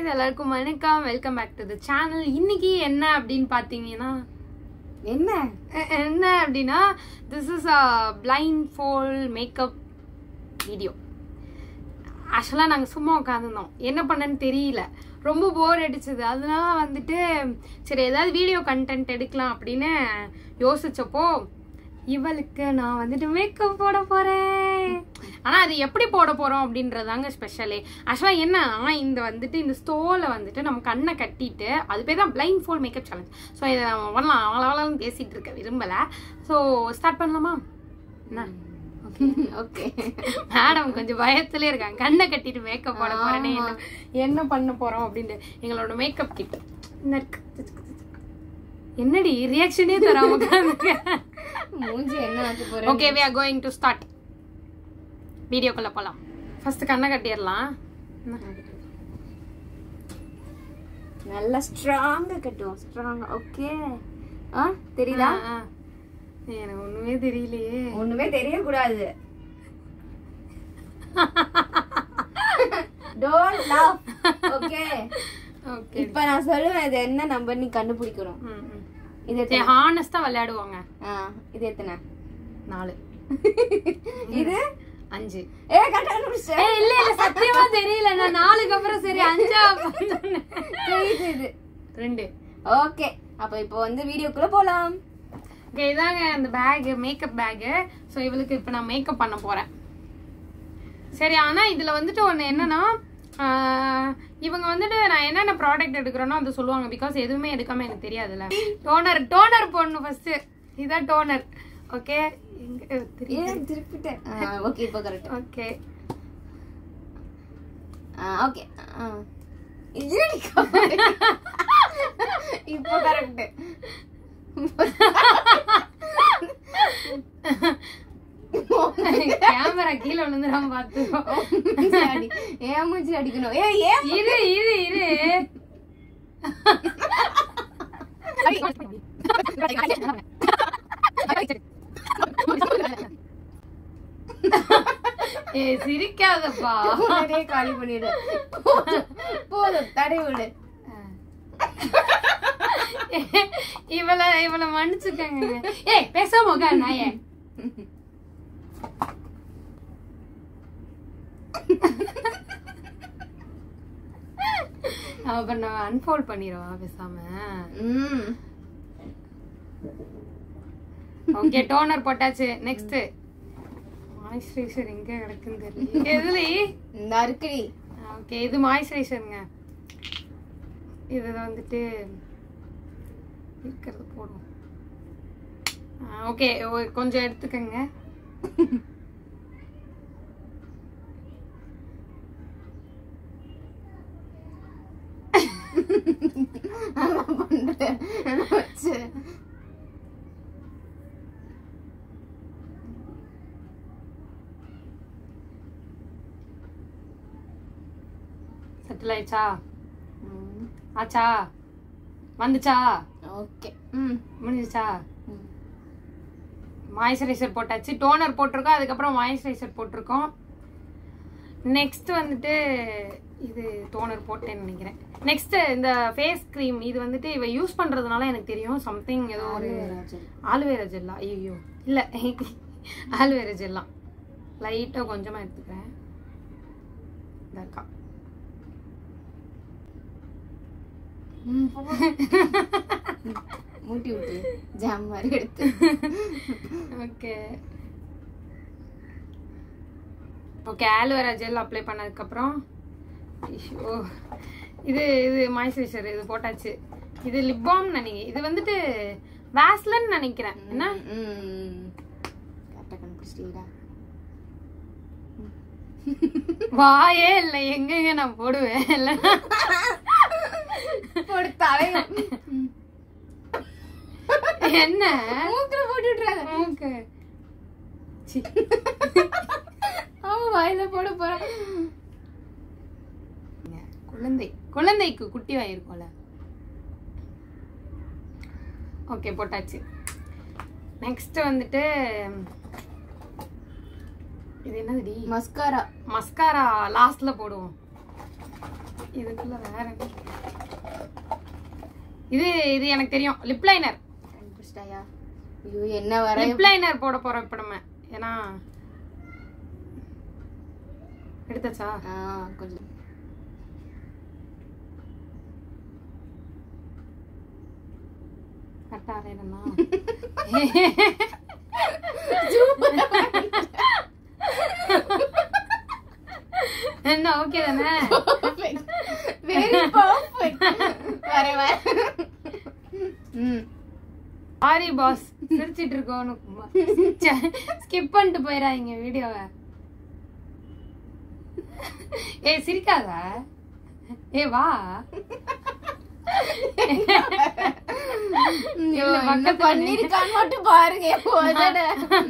Guys எல்லாருக்கும் வணக்கம் welcome back to the channel இன்னைக்கு என்ன அப்படின்னு பார்த்தீங்கன்னா என்ன எ- என்ன அப்படின்னா this is a blindfold makeup video ஆக்சுவலாக நாங்கள் சும்மா உட்காந்துருந்தோம் என்ன பண்ணேன்னு தெரியல ரொம்ப போர் அடிச்சது அதனால வந்துட்டு சரி ஏதாவது வீடியோ கண்டென்ட் எடுக்கலாம் அப்படின்னு யோசிச்சப்போ இவளுக்கு நான் வந்துட்டு மேக்கப் போட போறேன் ஆனா அது எப்படி போட போறோம் அப்படின்றதாங்க ஸ்பெஷலே ஆக்சுவலா என்ன இந்த வந்துட்டு இந்த ஸ்டோல வந்துட்டு நம்ம கண்ணை கட்டிட்டு அது பேர் தான் blindfold makeup challenge so இதை நம்ம பண்ணலாம் அவ்வளோ பேசிட்டு இருக்க விரும்பல ஸோ ஸ்டார்ட் பண்ணலாமா என்ன ஓகே மேடம் கொஞ்சம் பயத்திலே இருக்காங்க கண்ணை கட்டிட்டு மேக்கப் போட போறேனே என்ன என்ன பண்ண போறோம் அப்படின்ட்டு எங்களோட மேக்கப் கிட் இருக்கு என்னடி ரியாக்ஷனே தராம உட்கார்ந்திருக்க. மூஞ்சி என்ன ஆக்க போற okay we are going to start வீடியோக்குள்ள போலாம் ஃபர்ஸ்ட் கண்ணை கட்டிடலாம் நல்லா ஸ்ட்ராங்கா கட்டுவோம் ஸ்ட்ராங்கா ஓகே ஆ தெரியுதா ஆ, ஆ. எனக்கு ஒண்ணுமே தெரியலையே ஒண்ணுமே தெரியக்கூடாது டோன்ட் லவ் ஓகே ஓகே இப்ப நான் சொல்லுவேன் இது என்ன நம்பர் நீ கண்டுபிடிக்கணும் இது எத்தனை ஹானஸ்டா விளையாடுவாங்க ஆ இது எத்தனை நாலு இது அஞ்சு ஏ கரெக்டா கண்டுபிடிச்சேன் ஏய், இல்ல இல்ல சத்தியமா தெரியல நான் நாலுக்கு அப்புறம் சரி அஞ்சா சொன்னேன். தெரியுது இது ரெண்டு ஓகே அப்ப இப்போ வந்து வீடியோக்குள்ள போலாம் ஓகே இதாங்க அந்த பேக் மேக்கப் பேக் ஸோ இவளுக்கு இப்போ நான் மேக்கப் பண்ண போறேன் சரி ஆனா இதுல வந்துட்டு ஒண்ணு என்னன்னா ஆஹ், இவங்க வந்துட்டு நான் என்னென்ன ப்ராடக்ட் எடுக்கிறேனோ அதை சொல்லுவாங்க பிகாஸ் எதுவுமே எடுக்காம எனக்கு தெரியாதுல்ல டோனர் டோனர் போடணும் ஃபர்ஸ்ட் இதான் டோனர் ஓகே ஏன் திருப்பிட்டேன் ஓகே இப்போ கரெக்ட் ஓகே ஓகே இப்போ கரெக்ட் கேமரா கீழே விழுந்துடாம பார்த்துக்கோ ஏன் மூஞ்சி அடிக்கணும் ஏ ஏன் இரு இரு இரு ஏ சிரிக்காதப்பா நிறைய காலி பண்ணிடு போதும், போதும் தடை விடு இவள இவள மன்னிச்சுக்கங்க ஏய் பேசாம உட்கார் நாயே அப்ப நான் அன்ஃபோல்ட் பண்ணிடுவா பேசாம ம் ஓகே டோனர் போட்டாச்சு நெக்ஸ்ட் மாய்ஸ்சரைசர் எங்க கிடக்குன்னு தெரியல எதுல இந்த இருக்குடி ஓகே இது மாய்ஸ்சரைசருங்க இது வந்துட்டு இருக்கிறது போடுவோம் ஓகே கொஞ்சம் எடுத்துக்கங்க நல்லா பண்றேன் வச்சு செட்டில் ஆயிடுச்சா ஆச்சா வந்துச்சா ஓகே ம் முடிஞ்சிச்சா ம். மாய்ஸ்சரைசர் போட்டாச்சு டோனர் போட்டிருக்கோம் அதுக்கப்புறம் மாய்ஸ்சரைசர் போட்டிருக்கோம் நெக்ஸ்ட் வந்துட்டு இது டோனர் போட்டேன்னு நினைக்கிறேன் நெக்ஸ்ட் இந்த ஃபேஸ் க்ரீம் இது வந்துட்டு இவ யூஸ் பண்றதுனால எனக்கு தெரியும் சம்திங் ஏதோ ஒரு ஆலுவேரா ஜெல்லா ஐயோ இல்ல ஆலுவேரா ஜெல்லா லைட்டா கொஞ்சமா எடுத்துக்கிறேன் இந்த இருக்கா ம், போ. மூட்டி விட்டு ஜாம் மாதிரி எடுத்து okay okay aloe vera gel apply பண்ணதுக்கப்புறம் ஐயோ இது இது மாய்ஸ்சரைசர் இது போட்டாச்சு இது லிப் பாம் நினைக்கிறேன் இது வந்துட்டு வேஸ்லன்னு நினைக்கிறேன் என்ன ம் கரெக்டாக கண்டுபிடிச்சிட்டீங்களா வாயே இல்லை எங்கெங்க நான் போடுவேன் இல்லை போடு தலையில என்ன மூக்குல போட்டு விட்டுறாங்க ஓகே அவன் வாயில போட போறான் குழந்தை குழந்தைக்கு குட்டி வாயிருக்கும்ல ஓகே போட்டாச்சு நெக்ஸ்ட் வந்துட்டு இது என்னதுடி மஸ்காரா மஸ்காரா லாஸ்ட்ல போடுவோம் இதுக்குள்ள வேற என்ன? இது இது எனக்கு தெரியும் லிப் லைனர் கண்டுபிடிச்சிட்டாயா ஐயோ என்ன வர லிப் லைனர் போட போறோம் இப்ப நம்ம ஏன்னா எடுத்தாச்சா ஆ கொஞ்சம் கரெக்டா அரையணும்னா என்ன ஓகே தானே வெரி பர்ஃபெக்ட் வர வர ம் சாரி பாஸ் சிரிச்சிட்டு இருக்கோம் ஸ்கிப் பண்ணிட்டு போயிடாதீங்க வீடியோவை ஏ சிரிக்காத ஏ வா ஐயோ, இல்ல, என்ன பக்கத்துல பண்ணிருக்கான்னு மட்டும் பாருங்க உதட.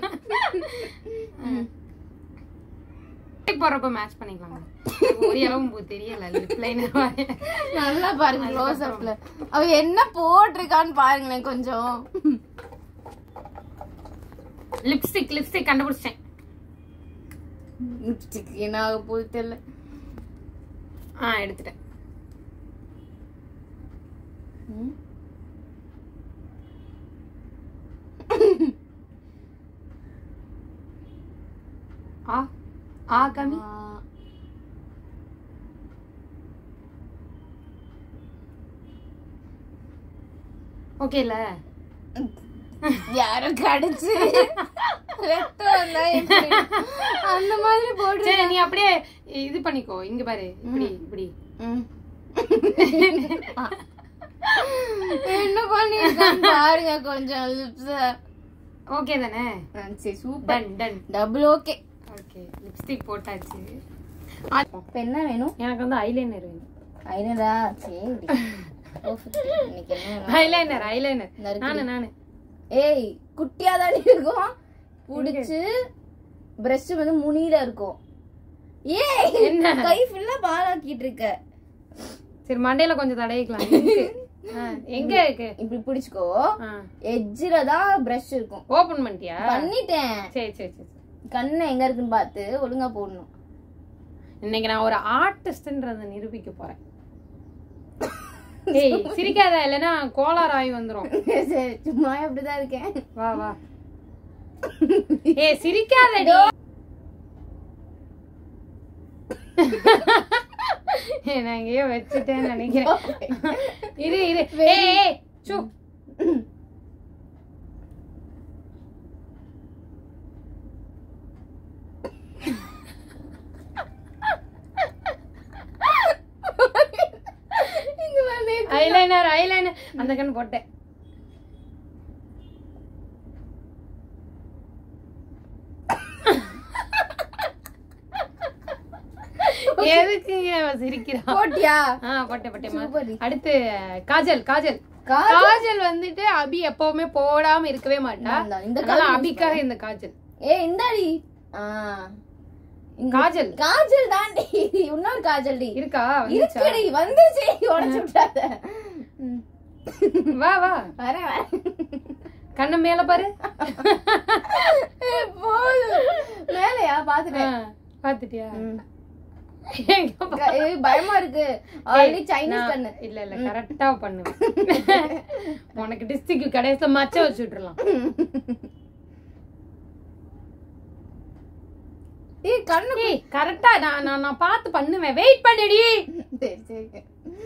போறப்ப மேட்ச் பண்ணிக்கலாம் ஒரு அளவும் போ- தெரியல லிப் லைனர் நல்லா பாருங்க க்ளோஸ் அப்ல அவ என்ன போட்டிருக்கான்னு பாருங்களேன் கொஞ்சம் லிப்ஸ்டிக் லிப்ஸ்டிக் கண்டுபிடிச்சேன் லிப்ஸ்டிக் என்ன ஆக போகுது தெரியல ஆ எடுத்துட்டேன் ம். ஆ ஆ கம்மி ஆ, ஓகேல யாரோ கடிச்சு ரத்தம் வந்தா எப்படி? அந்த மாதிரி போட்டு சரி நீ அப்படியே இது பண்ணிக்கோ இங்க பாரு இப்படி இப்படி ம். என்ன பண்ணிருக்கான்னு பாருங்க கொஞ்சம் லிப்ஸ் ஓகே தானே சரி super done done double okay okay lipstick போட்டாச்சு இப்ப என்ன வேணும் எனக்கு வந்து ஐலைனர் வேணும் ஐநூறா சரி Perfect. இன்னைக்கு என்ன வேணும்? ஐலைனர் ஐலைனர் இந்த இருக்கு. நானு நானு ஏய் குட்டியா தானே இருக்கும் புடிச்சு பிரஷ் வந்து முனியில இருக்கும் ஏய் என்ன? கை ஃபுல்லா பாலாக்கிட்டு இருக்க சரி மண்டையில கொஞ்சம் தடவிக்கலாம் இருக்கு. ஆ, எங்க இருக்கு இப்படி பிடிச்சுக்கோ ஆ எட்ஜில தான் பிரஷ் இருக்கும் ஓபன் பண்ணிட்டியா பண்ணிட்டேன் சரி சரி சரி சரி. கண்ணு எங்க இருக்குன்னு பார்த்து ஒழுங்கா போடணும் இன்னைக்கு நான் ஒரு ஆர்டிஸ்ட்ன்றத நிரூபிக்க போறேன் ஏய் சிரிக்காத இல்லைன்னா கோளாறு ஆகி வந்துரும் சரி சும்மா அப்படிதான் இருக்கேன் வா வா ஏய் சிரிக்காதடி ஏய், நான் எங்கேயோ வச்சுட்டேன்னு நினைக்கிறேன் இரு இரு ஏய் ஏய், சு இங்க வந்து ஐலைனர் ஐலைனர் அந்த கண் போட்டேன் எதுக்குங்க அவ சிரிக்கிறா போட்டியா ஆ போட்டேன் போட்டேன் சூப்பர் அடுத்து காஜல் காஜல் கா- காஜல் வந்துட்டு அபி எப்பவுமே போடாம இருக்கவே மாட்டா இந்தா, இந்த அதனால காஜல் அபிக்காக இந்த காஜல் ஏய் இந்தாடி ஆ இங்க- காஜல் காஜல் தாண்டி இன்னொரு காஜல் டி இருக்கா வந்துச்சா இருக்குடி வந்துச்சு உடச்சு விட்டாத ம். வா வா வரேன் வரேன் கண்ணு மேல பாரு ஏய், போதும் மேலையா ஆ, பாத்துட்டேன் பாத்துட்டியா ம். எங்க பா- க- ஏய், பயமா இருக்கு ஆல்ரெடி நான்- சைனீஸ் கண்ணு இல்ல இல்ல கரெக்டா பண்ணுவேன் உனக்கு டிஸ்ட்ரிக்ட் கடைசியில மச்ச வச்சு விட்டுறலாம் ஏய் கண்ணு ஏய் கரெக்டா நான் நான் நான் பார்த்து பண்ணுவேன் வெயிட் பண்ணுடி சரி சரி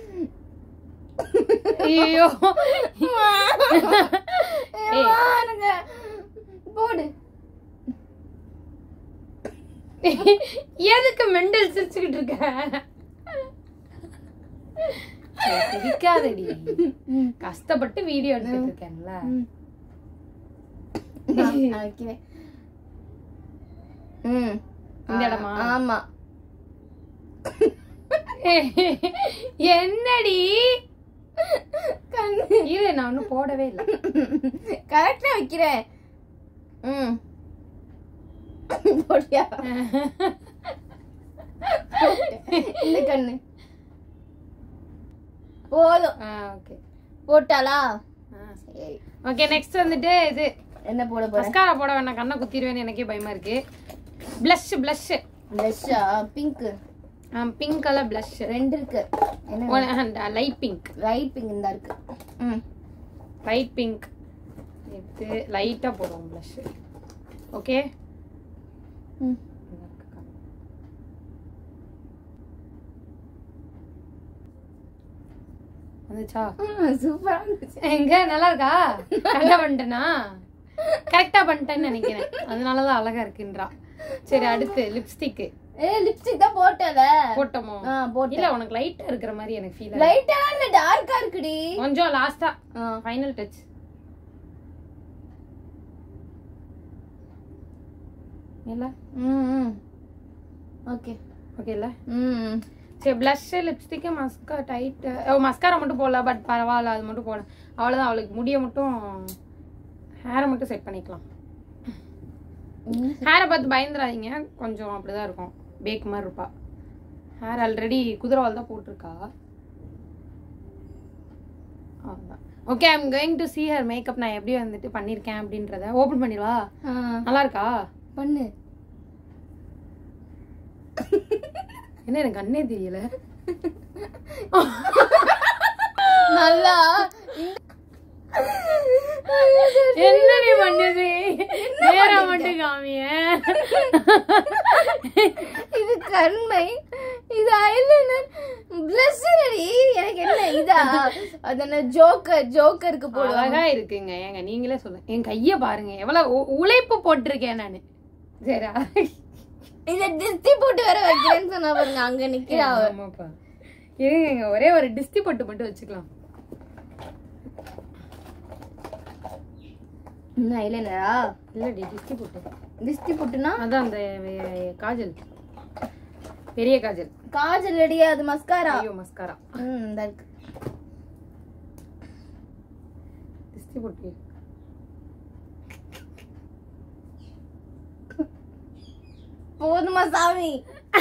ஐயோ ஏய், வாருங்க. போடு எதுக்கு மெண்டல் சிரிச்சுக்கிட்டு இருக்க ஏய், சிரிக்காதடி கஷ்டப்பட்டு வீடியோ எடுத்துட்டு இருக்கேன்ல ம். நான் நான் வைக்கிறேன் ம் இந்த இடமா? ஆமா என்னடி கண்ணு இரு நான் ஒன்னும் போடவே இல்லை கரெக்டா வைக்கிறேன் ம் போட்டியா இந்த கண்ணு போதும் ஓகே போட்டாளா சரி ஓகே நெக்ஸ்ட் வந்துட்டு இது என்ன போட போற மஸ்காரா போட வேணாம் கண்ணை குத்திடுவேன்னு எனக்கே பயமா இருக்கு பிளஷ் பிளஷ் பிளஷ்ஷா பிங்க் பிங்க் கலர் பிளஷ் ரெண்டு இருக்கு என்ன லைட் பிங்க் ரைட் பிங்க் இந்த இருக்கு ம் லைட் பிங்க் எடுத்து லைட்டாக போடுவோம் ப்ளஷ் ஓகே ம் வந்துச்சா சூப்பரா இருந்துச்சு எங்க நல்லா இருக்கா கரெக்டா பண்ணிட்டேனா கரெக்டா பண்ணிட்டேன்னு நினைக்கிறேன் அதனாலதான் அழகா இருக்குன்றா சரி அடுத்து லிப்ஸ்டிக் ஏ லிப்ஸ்டிக் தான் போட்டல போட்டோமோ ஆ போட்டு இல்ல உனக்கு லைட்டா இருக்கிற மாதிரி எனக்கு ஃபீல் லைட்டா இல்ல டார்க்கா இருக்குடி கொஞ்சம் லாஸ்டா ஆ ஃபைனல் டச் இல்ல ம் ம் ஓகே ஓகே இல்ல ம் சரி ப்ளஷ் லிப்ஸ்டிக்கு மஸ்கா டைட் ஓ மஸ்காரா மட்டும் போடல பட் பரவாயில்ல அது மட்டும் போட அவ்வளோதான் அவளுக்கு முடிய மட்டும் ஹேரை மட்டும் செட் பண்ணிக்கலாம் ஹேரை பார்த்து பயந்துடாதீங்க கொஞ்சம் அப்படிதான் இருக்கும் பேக் மாதிரி இருப்பா ஹேர் ஆல்ரெடி குதிரவால் தான் போட்டிருக்கா அவ்வளோதான் okay I'm going to see her makeup நான் எப்படி வந்துட்டு பண்ணியிருக்கேன் அப்படின்றத ஓப்பன் பண்ணிடுவா ஆ நல்லா இருக்கா பண்ணு என்ன எனக்கு கண்ணே தெரியல நல்லா என்ன நீ பண்ணுது நேரா மட்டும் காமிய இது கண்மை இது ஐலைனர் பிளஸ்ஸரி எனக்கு என்ன இதா அது என்ன ஜோக்கர் ஜோக்கருக்கு போடுவாங்க அழகா இருக்குங்க ஏங்க நீங்களே சொல்லுங்க என் கைய பாருங்க எவ்வளவு உ- உழைப்பு போட்டிருக்கேன் நானு சரியா இத டிஸ்டி போட்டு வேற வைக்கிறேன்னு சொன்னா பாருங்க அங்க நிக்கிறா அவ. ஆமாப்பா இருங்க ஒரே ஒரு டிஸ்டி பொட்டு மட்டும் வச்சுக்கலாம் என்ன ஐலைனரா இல்லடி டிஸ்டி பொட்டு டிஸ்டி போட்டுனா அதான் அந்த வே- காஜல் பெரிய காஜல் காஜல் ரெடியா அது மஸ்காரா ஐயோ மஸ்காரா ம் இந்த இருக்கு டிஸ்டி பொட்டு போதுமா சாமி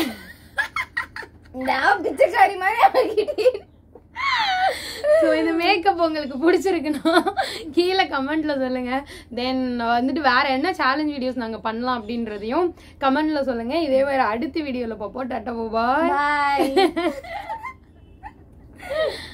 நான் பிச்சைக்காரி மாதிரி ஆகிட்டேன் ஸோ இந்த மேக்கப் உங்களுக்கு பிடிச்சிருக்குன்னா கீழே கமெண்ட்ல சொல்லுங்க தென் வந்துட்டு வேற என்ன சேலஞ்ச் வீடியோஸ் நாங்க பண்ணலாம் அப்படின்றதையும் கமெண்ட்ல சொல்லுங்க இதே மாதிரி அடுத்த வீடியோல பார்ப்போம் டாட்டா பாய் பாய்